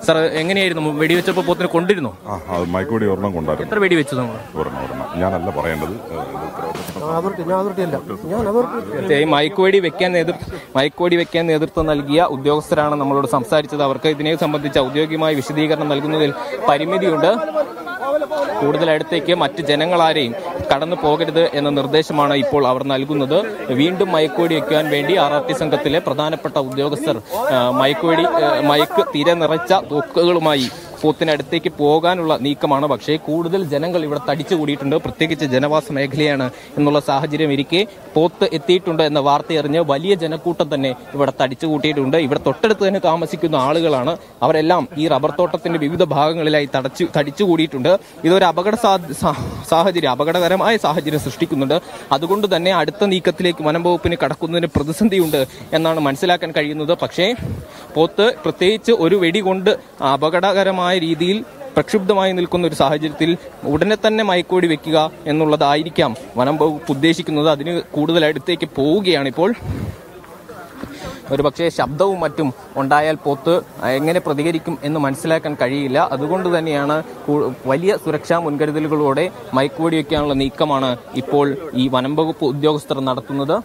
sir എങ്ങനെയായിരുന്നു വെടിവെച്ചപ്പോൾ പോത്തിന് കൊണ്ടിരുന്നു ആ അത് മയക്കുവെടി ഒരെണ്ണം കൊണ്ടായിരുന്നു എത്ര വെടിവെച്ചു നമ്മൾ ഒരെണ്ണം ഒരെണ്ണം ഞാനല്ല പറയേണ്ടത് ഏ, ഇത് ഉത്തരവാദിത്തപ്പെട്ട അതോറിറ്റി ഞാൻ അതോറിറ്റി അല്ല ഞാൻ അതോറിറ്റി തീർച്ചയായും മയക്കുവെടി വെക്കാൻ നേതൃ മയക്കുവെടി വെക്കാൻ നേതൃത്വം നൽകിയ ഉദ്യോഗസ്ഥരാണ് നമ്മളോട് സംസാരിച്ചത് അവർക്ക് ഇതിനെ സംബന്ധിച്ച ഔദ്യോഗികമായ വിശദീകരണം നൽകുന്നതിൽ പരിമിതിയുണ്ട് കൂടുതൽ അടുത്തേക്ക് മറ്റ് ജനങ്ങളാരെയും കടന്നു പോകരുത് എന്ന നിർദ്ദേശമാണ് ഇപ്പോൾ അവർ നൽകുന്നത് വീണ്ടും മയക്കുവെടി വെക്കാൻ വേണ്ടി ആർ ആർ ടി സംഘത്തിലെ പ്രധാനപ്പെട്ട ഉദ്യോഗസ്ഥർ ആ, മയക്കുവെടി ആ, മയക്ക് തീരെ നിറച്ച തോക്കുകളുമായി പോത്തിനടുത്തേക്ക് പോകാനുള്ള നീക്കമാണ് പക്ഷേ കൂടുതൽ ജനങ്ങൾ ഇവിടെ തടിച്ചു കൂടിയിട്ടുണ്ട് പ്രത്യേകിച്ച് ജനവാസ മേഖലയാണ് എന്നുള്ള സാഹചര്യം ഇരിക്കെ പോത്ത് എത്തിയിട്ടുണ്ട് എന്ന വാർത്തയറിഞ്ഞ് വലിയ ജനക്കൂട്ടം തന്നെ ഇവിടെ തടിച്ചു കൂട്ടിയിട്ടുണ്ട് ഇവിടെ തൊട്ടടുത്ത് തന്നെ താമസിക്കുന്ന ആളുകളാണ് അവരെല്ലാം ഈ റബ്ബർ തോട്ടത്തിന്റെ വിവിധ ഭാഗങ്ങളിലായി തടച്ചു തടിച്ചു കൂടിയിട്ടുണ്ട് ഇതൊരു അപകട സാ- സാ- സാഹചര്യം അപകടകരമായ സാഹചര്യം സൃഷ്ടിക്കുന്നുണ്ട് അതുകൊണ്ട് തന്നെ അടുത്ത നീക്കത്തിലേക്ക് വനം വകുപ്പിന് കടക്കുന്നതിന് പ്രതിസന്ധിയുണ്ട് എന്നാണ് മനസ്സിലാക്കാൻ കഴിയുന്നത് പക്ഷേ പോത്ത് പ്രത്യേകിച്ച് ഒരു വെടി കൊണ്ട് അപകടകരമായ രീതിയിൽ പ്രക്ഷുബ്ധമായി നിൽക്കുന്ന ഒരു സാഹചര്യത്തിൽ ഉടനെ തന്നെ മയക്കോടി വെക്കുക എന്നുള്ളതായിരിക്കാം വനം വകുപ്പ് ഉദ്ദേശിക്കുന്നത് അതിന് കൂടുതൽ അടുത്തേക്ക് പോവുകയാണിപ്പോൾ ഒരു പക്ഷേ ശബ്ദവും മറ്റും ഉണ്ടായാൽ പോത്ത് എങ്ങനെ പ്രതികരിക്കും എന്ന് മനസ്സിലാക്കാൻ കഴിയില്ല അതുകൊണ്ട് തന്നെയാണ് കൂ- വലിയ സുരക്ഷാ മുൻകരുതലുകളോടെ മയക്കുവെടി വയ്ക്കാനുള്ള നീക്കമാണ് ഇപ്പോൾ ഈ വനം വകുപ്പ് ഉദ്യോഗസ്ഥർ നടത്തുന്നത്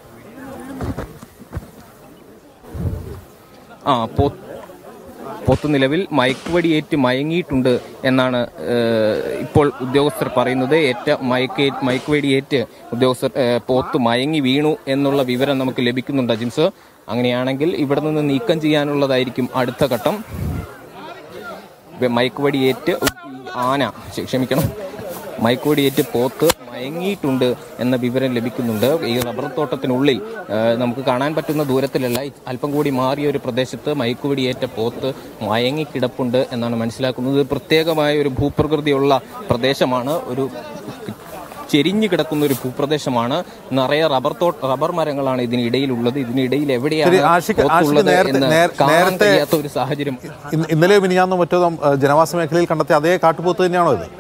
ആ പോ പോത്ത് നിലവിൽ മയക്കുവടിയേറ്റ് മയങ്ങിയിട്ടുണ്ട് എന്നാണ് ഏഹ്, ഇപ്പോൾ ഉദ്യോഗസ്ഥർ പറയുന്നത് ഏറ്റ മയക്കേ മയക്കുവടിയേറ്റ് ഉദ്യോഗസ്ഥർ ഏഹ്, പോത്ത് മയങ്ങി വീണു എന്നുള്ള വിവരം നമുക്ക് ലഭിക്കുന്നുണ്ട് ജിംസ് അങ്ങനെയാണെങ്കിൽ ഇവിടെ നിന്ന് നീക്കം ചെയ്യാനുള്ളതായിരിക്കും അടുത്ത ഘട്ടം വെ- മയക്കുവടിയേറ്റ് ഈ ആന ക്ഷ- ക്ഷമിക്കണം മയക്കുവടിയേറ്റ് പോത്ത് മയങ്ങിയിട്ടുണ്ട് എന്ന വിവരം ലഭിക്കുന്നുണ്ട് ഈ റബ്ബർ തോട്ടത്തിനുള്ളിൽ ആ, നമുക്ക് കാണാൻ പറ്റുന്ന ദൂരത്തിലല്ല ഈ അല്പം കൂടി മാറിയ ഒരു പ്രദേശത്ത് മയക്കുവടിയേറ്റ പോത്ത് മയങ്ങിക്കിടപ്പുണ്ട് എന്നാണ് മനസ്സിലാക്കുന്നത് ഇത് പ്രത്യേകമായ ഒരു ഭൂപ്രകൃതിയുള്ള പ്രദേശമാണ് ഒരു ചെരിഞ്ഞു കിടക്കുന്ന ഒരു ഭൂപ്രദേശമാണ് നിറയെ റബ്ബർ തോട്ട റബ്ബർ മരങ്ങളാണ് ഇതിനിടയിലുള്ളത് ഇതിനിടയിൽ എവിടെയാണ് ശരി, ആഷിഖ്- ആഷിഖ് പോത്തുള്ളത് നേരത്തെ- എന്ന് നേര- കാണാൻ നേരത്തെ- കഴിയാത്ത ഒരു സാഹചര്യം ഇന്ന് ഇന്നലെ മിനിഞ്ഞാന്നോ മറ്റോ നാം, ഏഹ്, ജനവാസ മേഖലയിൽ കണ്ടെത്തിയ അതേ കാട്ടുപോത്ത് തന്നെയാണോ ഇത്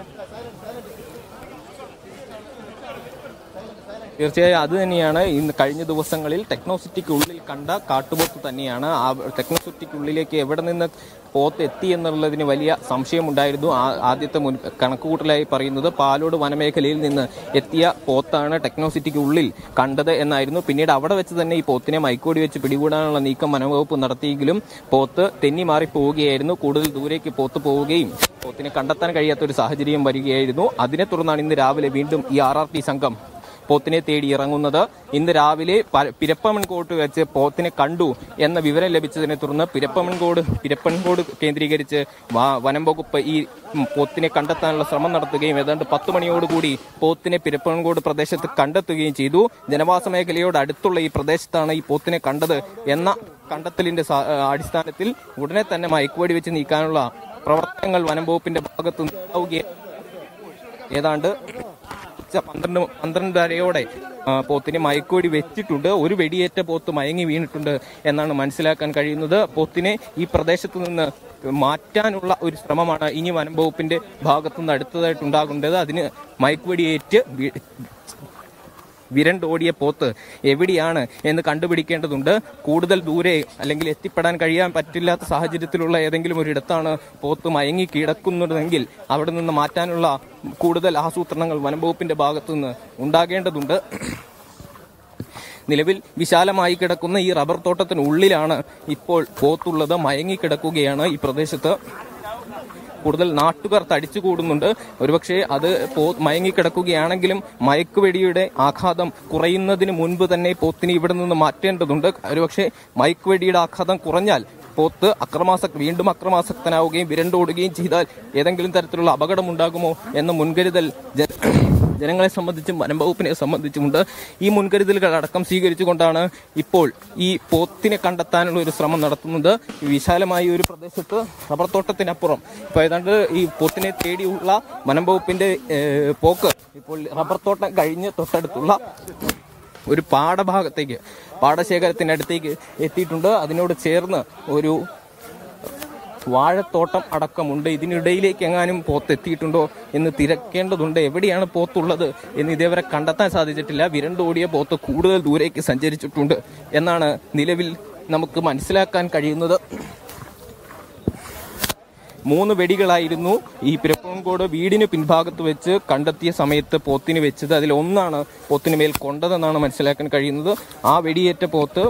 തീർച്ചയായും അത് തന്നെയാണ് ഇന്ന് കഴിഞ്ഞ ദിവസങ്ങളിൽ ടെക്നോസിറ്റിക്ക് ഉള്ളിൽ കണ്ട കാട്ടുപോത്ത് തന്നെയാണ് ആ ടെക്നോസിറ്റിക്കുള്ളിലേക്ക് എവിടെ നിന്ന് പോത്ത് എത്തി എന്നുള്ളതിന് വലിയ സംശയമുണ്ടായിരുന്നു ആ- ആദ്യത്തെ മുൻ കണക്കുകൂട്ടലായി പറയുന്നത് പാലോട് വനമേഖലയിൽ നിന്ന് എത്തിയ പോത്താണ് ടെക്നോസിറ്റിക്ക് ഉള്ളിൽ കണ്ടത് എന്നായിരുന്നു പിന്നീട് അവിടെ വെച്ച് തന്നെ ഈ പോത്തിനെ മൈക്കോടി വെച്ച് പിടികൂടാനുള്ള നീക്കം വനംവകുപ്പ് നടത്തിയെങ്കിലും പോത്ത് തെന്നി മാറി പോവുകയായിരുന്നു കൂടുതൽ ദൂരേക്ക് പോത്ത് പോവുകയും പോത്തിനെ കണ്ടെത്താൻ കഴിയാത്ത ഒരു സാഹചര്യം വരികയായിരുന്നു അതിനെ തുടർന്നാണ് ഇന്ന് രാവിലെ വീണ്ടും ഈ ആർ ആർ ടി സംഘം പോത്തിനെ തേടി ഇറങ്ങുന്നത് ഇന്ന് രാവിലെ പ- പിരപ്പമൺകോട്ട് വെച്ച് പോത്തിനെ കണ്ടു എന്ന വിവരം ലഭിച്ചതിനെ തുടർന്ന് പിരപ്പമൺകോട് പിരപ്പൻകോട് കേന്ദ്രീകരിച്ച് വ- വനം വകുപ്പ് ഈ ഉം, പോത്തിനെ കണ്ടെത്താനുള്ള ശ്രമം നടത്തുകയും ഏതാണ്ട് പത്ത് മണിയോടുകൂടി പോത്തിനെ പിരപ്പൻകോട് പ്രദേശത്ത് കണ്ടെത്തുകയും ചെയ്തു ജനവാസ മേഖലയോട് അടുത്തുള്ള ഈ പ്രദേശത്താണ് ഈ പോത്തിനെ കണ്ടത് എന്ന കണ്ടെത്തലിന്റെ സാ- അടിസ്ഥാനത്തിൽ ഉടനെ തന്നെ മയക്കുവടി വെച്ച് നീക്കാനുള്ള പ്രവർത്തനങ്ങൾ വനം വകുപ്പിന്റെ ഭാഗത്ത് ഉണ്ടാവുകയും ഏതാണ്ട് ഉച്ച പന്ത്രണ്ട് പന്ത്രണ്ടരയോടെ ആ, പോത്തിന് മയക്കുവെടി വെച്ചിട്ടുണ്ട് ഒരു വെടിയേറ്റ പോത്ത് മയങ്ങി വീണിട്ടുണ്ട് എന്നാണ് മനസ്സിലാക്കാൻ കഴിയുന്നത് പോത്തിനെ ഈ പ്രദേശത്ത് നിന്ന് മാറ്റാനുള്ള ഒരു ശ്രമമാണ് ഇനി വനം വകുപ്പിന്റെ ഭാഗത്തുനിന്ന് അടുത്തതായിട്ടുണ്ടാകേണ്ടത് അതിന് മയക്കുവെടിയേറ്റ് വീ- വിരണ്ടോടിയ പോത്ത് എവിടെയാണ് എന്ന് കണ്ടുപിടിക്കേണ്ടതുണ്ട് കൂടുതൽ ദൂരെ അല്ലെങ്കിൽ എത്തിപ്പെടാൻ കഴിയാൻ പറ്റില്ലാത്ത സാഹചര്യത്തിലുള്ള ഏതെങ്കിലും ഒരിടത്താണ് പോത്ത് മയങ്ങി കിടക്കുന്നതെങ്കിൽ അവിടെ നിന്ന് മാറ്റാനുള്ള കൂടുതൽ ആസൂത്രണങ്ങൾ വനംവകുപ്പിന്റെ ഭാഗത്തുനിന്ന് ഉണ്ടാകേണ്ടതുണ്ട് നിലവിൽ വിശാലമായി കിടക്കുന്ന ഈ റബ്ബർ തോട്ടത്തിനുള്ളിലാണ് ഇപ്പോൾ പോത്തുള്ളത് മയങ്ങിക്കിടക്കുകയാണ് ഈ പ്രദേശത്ത് കൂടുതൽ നാട്ടുകാർ തടിച്ചു കൂടുന്നുണ്ട് ഒരുപക്ഷെ അത് പോ മയങ്ങിക്കിടക്കുകയാണെങ്കിലും മയക്കുവെടിയുടെ ആഘാതം കുറയുന്നതിന് മുൻപ് തന്നെ പോത്തിനെ ഇവിടെ നിന്ന് മാറ്റേണ്ടതുണ്ട് ഒരുപക്ഷെ മയക്കുവെടിയുടെ ആഘാതം കുറഞ്ഞാൽ പോത്ത് അക്രമാസക് വീണ്ടും അക്രമാസക്തനാവുകയും വിരണ്ടോടുകയും ചെയ്താൽ ഏതെങ്കിലും തരത്തിലുള്ള അപകടം ഉണ്ടാകുമോ എന്ന മുൻകരുതൽ ജന ജനങ്ങളെ സംബന്ധിച്ചും വനം വകുപ്പിനെ സംബന്ധിച്ചുമുണ്ട് ഈ മുൻകരുതലുകൾ അടക്കം സ്വീകരിച്ചുകൊണ്ടാണ് ഇപ്പോൾ ഈ പോത്തിനെ കണ്ടെത്താനുള്ള ഒരു ശ്രമം നടത്തുന്നത് ഈ വിശാലമായ ഒരു പ്രദേശത്ത് റബ്ബർ തോട്ടത്തിനപ്പുറം ഇപ്പോൾ ഏതാണ്ട് ഈ പോത്തിനെ തേടിയുള്ള വനം വകുപ്പിന്റെ ഏഹ്, പോക്ക് ഇപ്പോൾ റബ്ബർ തോട്ടം കഴിഞ്ഞ് തൊട്ടടുത്തുള്ള ഒരു പാടഭാഗത്തേക്ക് പാടശേഖരത്തിനടുത്തേക്ക് എത്തിയിട്ടുണ്ട് അതിനോട് ചേർന്ന് ഒരു വാഴത്തോട്ടം അടക്കമുണ്ട് ഇതിനിടയിലേക്ക് എങ്ങാനും പോത്ത് എത്തിയിട്ടുണ്ടോ എന്ന് തിരക്കേണ്ടതുണ്ട് എവിടെയാണ് പോത്തുള്ളത് എന്ന് ഇതേവരെ കണ്ടെത്താൻ സാധിച്ചിട്ടില്ല വിരണ്ടോടിയ പോത്ത് കൂടുതൽ ദൂരേക്ക് സഞ്ചരിച്ചിട്ടുണ്ട് എന്നാണ് നിലവിൽ നമുക്ക് മനസ്സിലാക്കാൻ കഴിയുന്നത് മൂന്ന് വെടികളായിരുന്നു ഈ പിരപ്പൻകോട് വീടിന് പിൻഭാഗത്ത് വെച്ച് കണ്ടെത്തിയ സമയത്ത് പോത്തിന് വെച്ചത് അതിൽ ഒന്നാണ് പോത്തിന് മേൽ കൊണ്ടതെന്നാണ് മനസ്സിലാക്കാൻ കഴിയുന്നത് ആ വെടിയേറ്റ പോത്ത്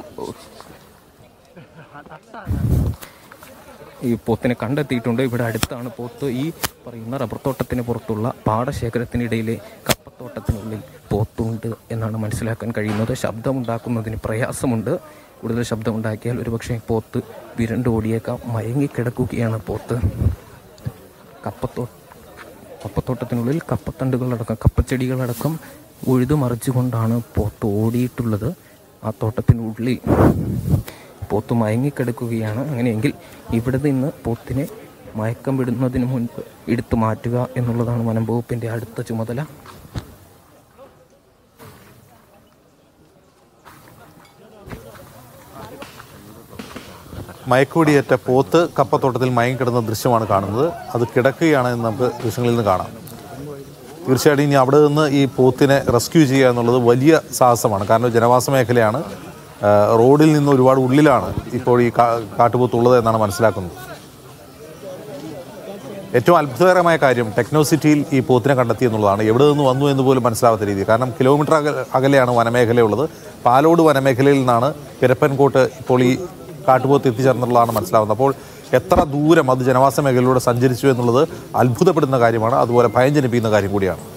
ഈ പോത്തിനെ കണ്ടെത്തിയിട്ടുണ്ട് ഇവിടെ അടുത്താണ് പോത്ത് ഈ പറയുന്ന റബ്ബർ തോട്ടത്തിന് പുറത്തുള്ള പാടശേഖരത്തിനിടയിലെ കപ്പത്തോട്ടത്തിനുള്ളിൽ പോത്തുണ്ട് എന്നാണ് മനസ്സിലാക്കാൻ കഴിയുന്നത് ശബ്ദമുണ്ടാക്കുന്നതിന് പ്രയാസമുണ്ട് കൂടുതൽ ശബ്ദമുണ്ടാക്കിയാൽ ഒരുപക്ഷെ പോത്ത് വിരണ്ടോടിയേക്കാം മയങ്ങിക്കിടക്കുകയാണ് പോത്ത് കപ്പത്തോ കപ്പത്തോട്ടത്തിനുള്ളിൽ കപ്പത്തണ്ടുകളടക്കം കപ്പച്ചെടികളടക്കം ഉഴുതു മറിച്ചുകൊണ്ടാണ് പോത്ത് ഓടിയിട്ടുള്ളത് ആ തോട്ടത്തിനുള്ളിൽ പോത്ത് മയങ്ങിക്കിടക്കുകയാണ് അങ്ങനെയെങ്കിൽ ഇവിടെ നിന്ന് പോത്തിനെ മയക്കം വിടുന്നതിന് മുൻപ് എടുത്തു മാറ്റുക എന്നുള്ളതാണ് വനം വകുപ്പിൻ്റെ അടുത്ത ചുമതല മയക്കുവെടിയേറ്റ പോത്ത് കപ്പത്തോട്ടത്തിൽ മയം കിടന്ന ദൃശ്യമാണ് കാണുന്നത് അത് കിടക്കുകയാണ് എന്ന് നമുക്ക് ദൃശ്യങ്ങളിൽ നിന്ന് കാണാം തീർച്ചയായിട്ടും ഇനി അവിടെ നിന്ന് ഈ പോത്തിനെ റെസ്ക്യൂ ചെയ്യുക എന്നുള്ളത് വലിയ സാഹസമാണ് കാരണം ജനവാസ മേഖലയാണ് ആ, റോഡിൽ നിന്ന് ഒരുപാട് ഉള്ളിലാണ് ഇപ്പോൾ ഈ കാ- കാട്ടുപോത്ത് ഉള്ളത് എന്നാണ് മനസ്സിലാക്കുന്നത് ഏറ്റവും അത്ഭുതകരമായ കാര്യം ടെക്നോസിറ്റിയിൽ ഈ പോത്തിനെ കണ്ടെത്തി എന്നുള്ളതാണ് എവിടെ നിന്ന് വന്നു എന്ന് പോലും മനസ്സിലാവാത്ത രീതി കാരണം കിലോമീറ്റർ അക അകലെയാണ് വനമേഖലയുള്ളത് പാലോട് വനമേഖലയിൽ നിന്നാണ് പിരപ്പൻകോട്ട് ഇപ്പോൾ ഈ കാട്ടുപോത്ത് എത്തിച്ചേർന്നുള്ളതാണ് മനസ്സിലാവുന്നത് അപ്പോൾ എത്ര ദൂരം അത് ജനവാസ മേഖലയിലൂടെ സഞ്ചരിച്ചു എന്നുള്ളത് അത്ഭുതപ്പെടുന്ന കാര്യമാണ് അതുപോലെ ഭയം ജനിപ്പിക്കുന്ന കാര്യം കൂടിയാണ്